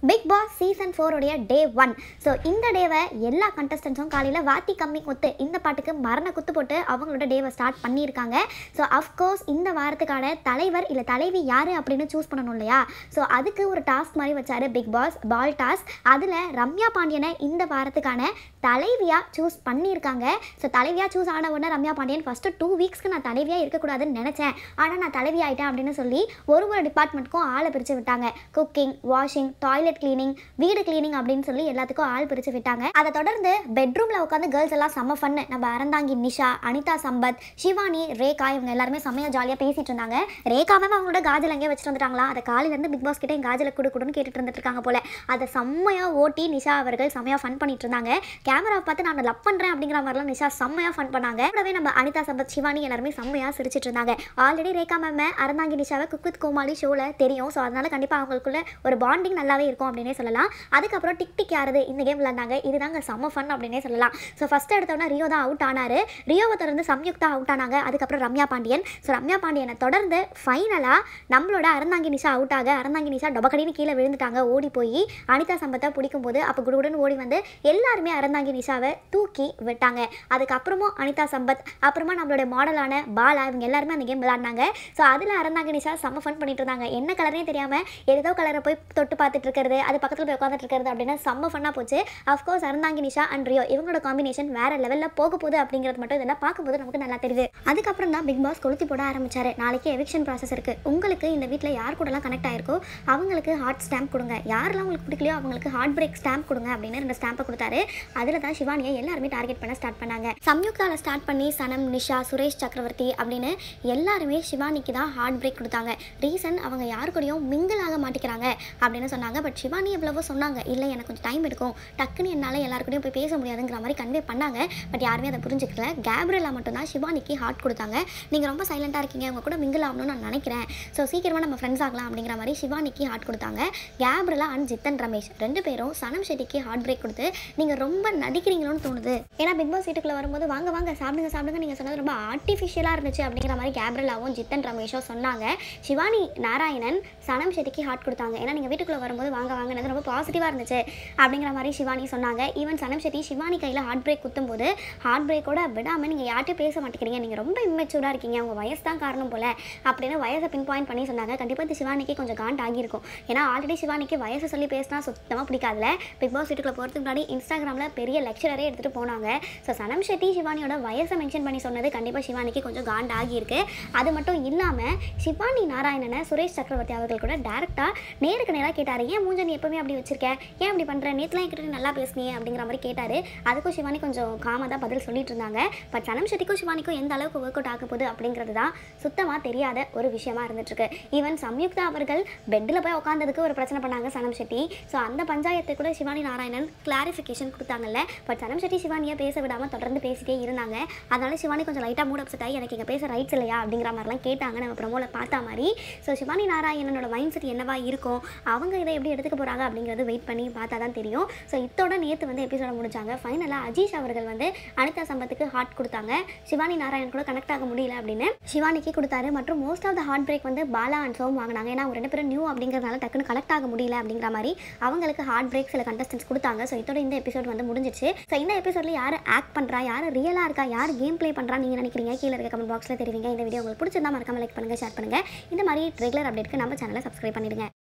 big boss season ஃபோருடைய day one so இந்த டேவை எல்லா கண்டஸ்டன்ஸும் காலையில் வாத்தி கம்மி குத்து இந்த பாட்டுக்கு மரண குத்து போட்டு அவங்களோட டேவை ஸ்டார்ட் பண்ணியிருக்காங்க ஸோ அஃப்கோர்ஸ் இந்த வாரத்துக்கான தலைவர் இல்லை தலைவி யார் அப்படின்னு சூஸ் பண்ணணும் இல்லையா ஸோ அதுக்கு ஒரு டாஸ்க் மாதிரி வச்சாரு பிக் பாஸ் பால் டாஸ்க் அதில் ரம்யா பாண்டியனை இந்த வாரத்துக்கான தலைவியாக சூஸ் பண்ணியிருக்காங்க ஸோ தலைவியாக சூஸ் ஆன உடனே ரம்யா பாண்டியன் ஃபஸ்ட்டு டூ வீக்ஸ்க்கு நான் தலைவியாக இருக்கக்கூடாதுன்னு நினச்சேன் ஆனால் நான் தலைவி ஆயிட்டேன் அப்படின்னு சொல்லி ஒரு ஒரு டிபார்ட்மெண்ட்க்கும் ஆளை பிரித்து விட்டாங்க குக்கிங் வாஷிங் டாய்லெட் கிளீனிங் வீடு கிளீனிங் அப்படின்னு சொல்லி எல்லாத்துக்கும் ஆள் பிரித்து விட்டாங்க அதை தொடர்ந்து பெட்ரூமில் உட்காந்து கேர்ள்ஸ் எல்லாம் செம்ம ஃபன்னு நம்ம அறந்தாங்கி நிஷா அனிதா சம்பத் சிவானி ரேகா இவங்க எல்லாருமே செம்மையாக ஜாலியாக பேசிட்டு இருந்தாங்க ரேகாவே அவங்களோட காஜல் அங்கேயே வச்சுட்டு வந்துட்டாங்களா அதை காலையிலேருந்து பிக் பாஸ் கிட்ட என் காஜலை கொடு கொடுன்னு கேட்டுட்டு இருந்துட்டு இருக்காங்க போல அதை செம்மையாக ஓட்டி நிஷா அவர்கள் செம்மையாக ஃபன் பண்ணிட்டு இருந்தாங்க கேமரா பார்த்து நான் லவ் பண்ணுறேன் அப்படிங்கிற மாதிரிலாம் நிஷா செம்மையாக ஃபன் பண்ணாங்க கூடவே நம்ம அனிதா சம்பத் சிவானி எல்லாருமே செம்மையாக சிரிச்சிட்டு இருந்தாங்க ஆல்ரெடி ரேகா மேம் அறந்தாங்கி நிஷாவை குக்குத் கோமாளி ஷோவில் தெரியும் ஸோ அதனால கண்டிப்பாக அவங்களுக்குள்ள ஒரு பாண்டிங் நல்லாவே இருக்கும் அப்படின்னே சொல்லலாம் அதுக்கப்புறம் டிக் டிக் யாரது இந்த கேம் விளாண்டாங்க இதுதாங்க செம்ம ஃபன் அப்படின்னே சொல்லலாம் ஸோ ஃபஸ்ட் எடுத்தோன்னா ரியோ தான் அவுட் ஆனார் ரியோவை தொடர்ந்து சம்யுக்தா அவுட் ஆனாங்க அதுக்கப்புறம் ரம்யா பாண்டியன் ஸோ ரம்யா பாண்டியனை தொடர்ந்து ஃபைனலாக நம்மளோட அறந்தாங்கி நிஷா அவுட் ஆக அறந்தாங்கி நிஷா டொபக்கடின்னு கீழே விழுந்துட்டாங்க ஓடி போய் அனிதா சம்பத்தை பிடிக்கும் போது அப்போ குடுகுடுன்னு ஓடி வந்து எல்லாருமே அறந்தாங்கி நிஷாவை தூக்கி விட்டாங்க அதுக்கப்புறமும் அனிதா சம்பத் அப்புறமா நம்மளோட மாடலான பாலா இவங்க எல்லாருமே அந்த கேம் விளாட்னாங்க ஸோ அதில் அறந்தாங்க நிஷா செம்ம ஃபன் பண்ணிட்டு இருந்தாங்க என்ன கலரே தெரியாமல் ஏதோ கலரை போய் தொட்டு பார்த்துட்டு இருக்கிறது அது பக்கத்தில் போய் உட்காந்துட்டு இருக்கிறது அப்படின்னு செம்ம ஃபன்னாக போச்சு அஃப்கோர்ஸ் அறந்தாங்கி நிஷா அண்ட் ரியோ இவங்களோட காம்பினேஷன் வேற லெவலில் போக போகுது அப்படிங்கிறது மட்டும் இதெல்லாம் பார்க்கும்போது நமக்கு நல்லா தெரியுது அதுக்கப்புறம் தான் பிக் பாஸ் கொளுத்தி போட ஆரம்பிச்சாரு நாளைக்கு எவிக்ஷன் ப்ராசஸ் இருக்குது உங்களுக்கு இந்த வீட்டில் யார் கூடலாம் கனெக்ட் ஆயிருக்கோ அவங்களுக்கு ஹார்ட் ஸ்டாம்ப் கொடுங்க யாரெல்லாம் உங்களுக்கு பிடிக்கலையோ அவங்களுக்கு ஹார்ட் பிரேக் ஸ்டாம்ப் கொடுங்க அப்படின்னு ரெண்டு ஸ்டாம்பை கொடுத்தாரு அதில் தான் சிவானியை எல்லாருமே டார்கெட் பண்ண ஸ்டார்ட் பண்ணாங்க சம்யுக்தாவில் ஸ்டார்ட் பண்ணி சனம் நிஷா சுரேஷ் சக்கரவர்த்தி அப்படின்னு எல்லாருமே சிவானிக்கு தான் ஹார்ட் பிரேக் கொடுத்தாங்க ரீசன் அவங்க யாரு கூடயும் மிங்கிள் ஆக மாட்டேங்கிறாங்க அப்படின்னு சொன்னாங்க பட் சிவானி எவ்வளவோ சொன்னாங்க இல்லை எனக்கு கொஞ்சம் டைம் எடுக்கும் டக்குன்னு என்னால் எல்லாருக்கூடயும் போய் பேச முடியாதுங்கிற மாதிரி கன்வே பண்ணாங்க பட் யாருமே அதை புரிஞ்சுக்கல கேப்ரியலா மட்டும்தான் சிவானிக்கு ஹார்ட் கொடுத்தாங்க நீங்கள் ரொம்ப சைலண்ட்டாக இருக்கீங்க அவங்க கூட மிங்கிள் ஆகணும்னு நான் நினைக்கிறேன் ஸோ சீக்கிரமாக நம்ம ஃப்ரெண்ட்ஸ் ஆகலாம் அப்படிங்கிற மாதிரி சிவானிக்கு ஹார்ட் கொடுத்தாங்க கேப்ரிலா அண்ட் ஜித்தன் ரமேஷ் ரெண்டு பேரும் சனம் ஷெட்டிக்கு ஹார்ட் பிரேக் கொடுத்து நீங்கள் ரொம்ப நடிக்கிறீங்களோன்னு தோணுது ஏன்னா பிக் பாஸ் வீட்டுக்குள்ளே வரும்போது வாங்க வாங்க சாப்பிடுங்க சாப்பிடுங்க நீங்கள் சொன்னது ரொம்ப ஆர்டிஃபிஷியலாக இருந்துச்சு அப்படிங்கிற மாதிரி கேப்ரலாவும் ஜித்தன் ரமேஷும் சொன்னாங்க சிவானி நாராயணன் சனம் ஷெட்டிக்கு ஹார்ட் கொடுத்தாங்க ஏன்னா நீங்கள் வீட்டுக்குள்ளே வரும்போது வாங்க வாங்கினது ரொம்ப பாசிட்டிவாக இருந்துச்சு அப்படிங்கிற மாதிரி சிவானி சொன்னாங்க ஈவன் சனம் ஷெட்டி சிவானி கையில் ஹார்ட் பிரேக் குத்தும்போது ஹார்ட் பிரேக்கோட விடாமல் நீங்கள் யார்ட்டையும் பேச மாட்டேங்கிறீங்க நீங்கள் ரொம்ப இம்மெச்சூராக இருக்கீங்க உங்கள் வயசு தான் காரணம் போல அப்படின்னு வயசை பின் பாயிண்ட் பண்ணி சொன்னாங்க கண்டிப்பாக இந்த சிவானிக்கு கொஞ்சம் காண்ட் ஆகியிருக்கும் ஏன்னா ஆல்ரெடி சிவானிக்கு வயசு சொல்லி பேசினா சுத்தமாக பிடிக்காதுல பிக் பாஸ் வீட்டுக்குள்ளே போகிறதுக்கு முன்னாடி இன்ஸ்டாகிராமில் பெரிய லெக்சரரே எடுத்துகிட்டு போனாங்க ஸோ சனம் ஷெட்டி சிவானியோட வயசை மென்ஷன் பண்ணி சொன்னது கண்டிப்பாக சிவானிக்கு கொஞ்சம் காண்ட் ஆகியிருக்கு அது மட்டும் இல்லாமல் சிவானி நாராயணனை சுரேஷ் சக்கரவர்த்தி அவர்கள் கூட டேரெக்டாக நேருக்கு நேராக கேட்டார் ஏன் மூஞ்ச நீ எப்பவுமே அப்படி வச்சிருக்க ஏன் அப்படி பண்ணுற நேற்றுலாம் என்கிட்ட நீ நல்லா பேசுனியே அப்படிங்கிற மாதிரி கேட்டார் அதுக்கும் சிவானி கொஞ்சம் காமாக தான் பதில் சொல்லிட்டு இருந்தாங்க பட் சனம் ஷெட்டிக்கும் சிவானிக்கும் எந்த அளவுக்கு ஒர்க் அவுட் ஆக போகுது அப்படிங்கிறது தான் சுத்தமாக தெரியாத ஒரு விஷயமா இருந்துட்டுருக்கு ஈவன் சம்யுக்தா அவர்கள் பெட்டில் போய் உட்காந்ததுக்கு ஒரு பிரச்சனை பண்ணாங்க சனம் ஷெட்டி ஸோ அந்த பஞ்சாயத்தை கூட சிவானி நாராயணன் கிளாரிஃபிகேஷன் கொடுத்தாங்கல்ல பட் சனம் ஷெட்டி சிவானியை பேச விடாமல் தொடர்ந்து பேசிட்டே இருந்தாங்க அதனால சிவானி கொஞ்சம் லைட்டாக மூட் அப்செட் ஆகி எனக்கு இங்கே பேச ரைட்ஸ் இல்லையா அப்படிங்கிற மாதிரிலாம் கேட்டாங்க நம்ம ப்ரமோவில் பார்த்தா மாதிரி ஸோ சிவானி நாராயணனோட மைண்ட் செட் என்னவா இருக்கும் அவங்க இதை எப்படி எடுத்துக்க போகிறாங்க அப்படிங்கிறது வெயிட் பண்ணி பார்த்தா தான் தெரியும் ஸோ இத்தோட நேற்று வந்து எபிசோட முடிச்சாங்க ஃபைனலாக அஜீஷ் அவர்கள் வந்து அனிதா சம்பத்துக்கு ஹார்ட் கொடுத்தாங்க சிவானி நாராயணன் கூட கனெக்ட் ஆக முடியல அப்படின்னு சிவானிக்கு கொடுத்தாரு மற்றும் most of the heart break வந்து பாலா அண்ட் சோம் வாங்கினாங்க ஏன்னா அவங்க ரெண்டு பேரும் நியூ அப்படிங்கிறதுனால டக்குன்னு கனெக்ட் ஆக முடியல அப்படிங்கிற மாதிரி அவங்களுக்கு ஹார்ட் பிரேக் சில கண்டஸ்டன்ஸ் கொடுத்தாங்க ஸோ இதோட இந்த எபிசோட் வந்து முடிஞ்சிச்சு ஸோ இந்த எபிசோட்ல யார் ஆக்ட் பண்ணுறா யார் ரியலாக இருக்கா யார் கேம் ப்ளே பண்ணுறா நீங்கள் நினைக்கிறீங்க கீழே இருக்க கமெண்ட் பாக்ஸில் தெரிவிங்க இந்த வீடியோ உங்களுக்கு பிடிச்சிருந்தா மறக்காம லைக் பண்ணுங்கள் ஷேர் பண்ணுங்கள் இந்த மாதிரி ரெகுலர் அப்டேட்க்கு நம்ம சேனலை சப்ஸ்கிரைப் பண்ணிடுங்க